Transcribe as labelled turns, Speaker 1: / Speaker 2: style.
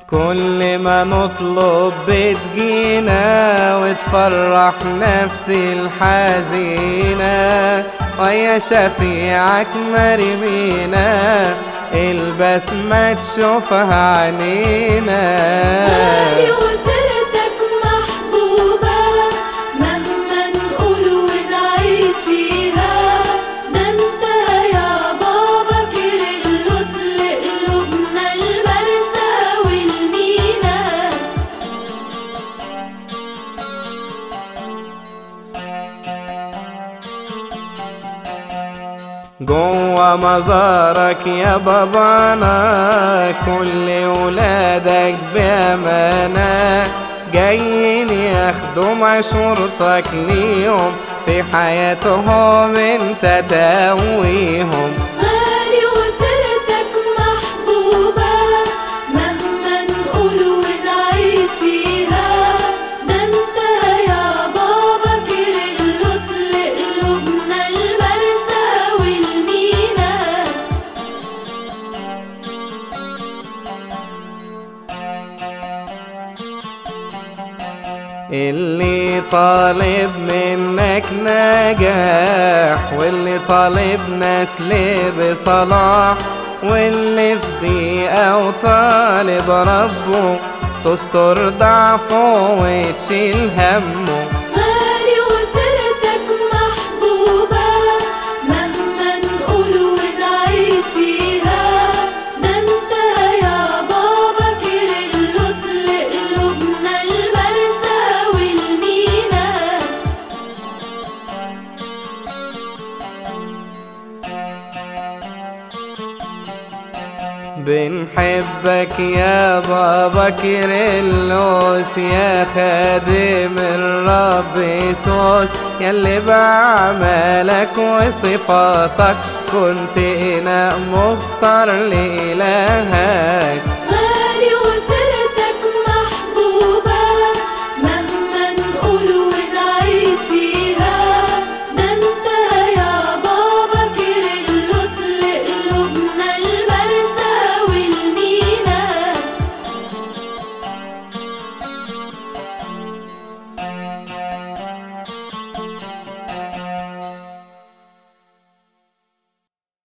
Speaker 1: كل ما نطلب بتجينا وتفرح نفسي الحزينة ويا شفيعك مرمينا البسمة تشوفها عنينا
Speaker 2: غالي وسيرتك محبوبة مهما نقول ونعيد فيها ده انت يا بابا كيرلس لقلوبنا المرسى والمينا
Speaker 1: جوا مزارك يا بابانا كل ولادك بأمانة جايين ياخدوا مشورتك ليهم في حياتهم انت تقويهم
Speaker 2: غالي وسيرتك محبوبة مهما نقول ونعيد فيها ده انت يا بابا كيرلس لقلوبنا المرسى والمينا
Speaker 1: اللي طالب منك نجاح واللي طالب نسل بصلاح واللي في ضيقة وطالب ربه تستر ضعفه وتشيل همه
Speaker 2: غالي وسيرتك محبوبة مهما نقول ونعيد فيها ده انت يا بابا كيرلس لقلوبنا المرسى والمينا
Speaker 1: بنحبك يا بابا كيرلس يا خادم الرب يسوس ياللي بعملك وصفاتك كنت إناء مختار لإلهك